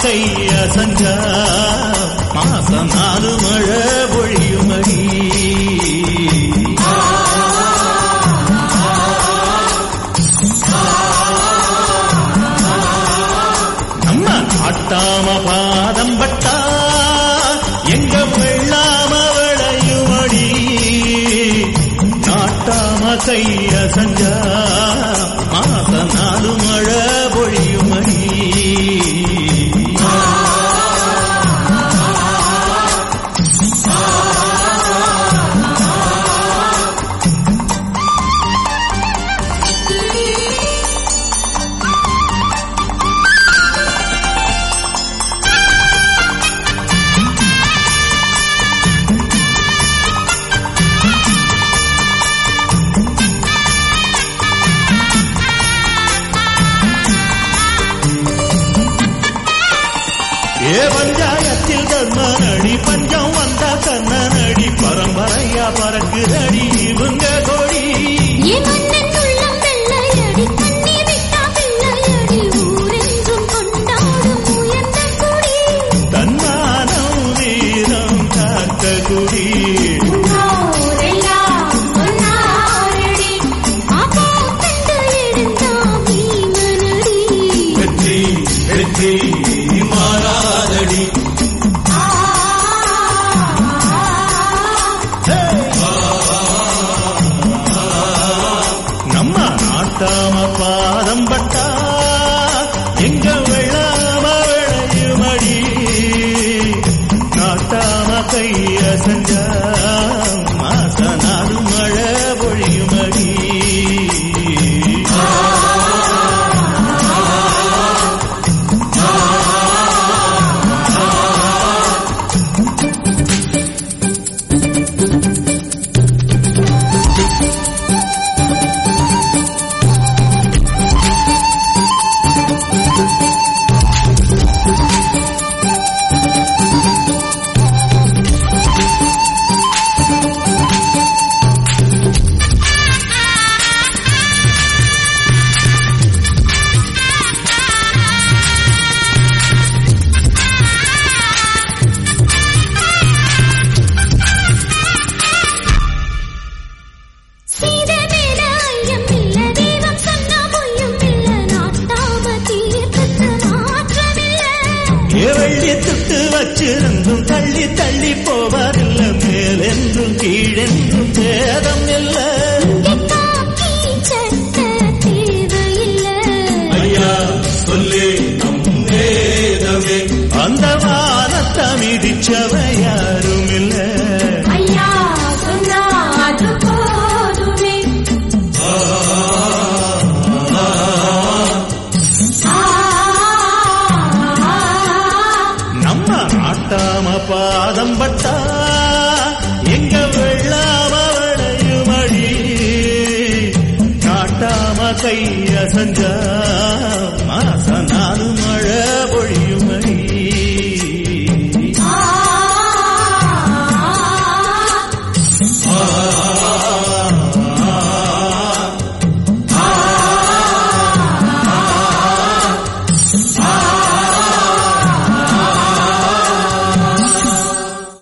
கைய சஞ்சா மாசம் நாலு மழை பொழியுமடி நம்ம நாட்டாம பாதம் பட்டா எங்க வெள்ளாம விளையுமடி நாட்டாம கைய சஞ்சா மாச நாலு மழை பொழியுமடி ஏ பஞ்சாயத்தில் தர்மனடி பஞ்சம் வந்தா கண்ணனடி பரம்பரையா பறக்குதடி இவங்க கொடி என் மன்னன் உள்ளம் வெள்ளையடி கண்ணி விட்டா பிள்ளையடி ஊரெங்கும் கொண்டாடும் உயர்ந்த குடி தன்மானம் வீரம் காத்த குடி உன்னோரெல்லாம் ஒன்னாரடி அப்பா கண்டு எடுத்தா மீனடி வெற்றி வெற்றி மாறாதடி நம்ம நாட்டாம பாதம் பட்டா எங்க வெள்ளாம விளையுமடி நாட்டாம கைய செஞ்சா மாச நாடு மழை பொழியுமடி சீத மேல ஐயம் இல்ல தெய்வம் சொன்னா பொய்யும் இல்ல நாட்டாம தீர்க்கத்து மாற்றமில்ல ஏ வெள்ளி துட்டு வச்சிருந்தும் தள்ளி தள்ளி போவதில்ல மேலென்றும் கீழென்றும் பேதம் இல்ல எக்காக்கி சட்ட தேவையில்ல ஐயா சொல்லி நம் வேதமே அந்த வானத்தை மிதிச்சவ யாரும் இல்ல ஐயா சொன்னா அது போதுமே நம்ம நாட்டாம பாதம் பட்டா எங்க வெள்ளாம விளையுமடி நாட்டாம கைய செஞ்சா மாச நாலு மழை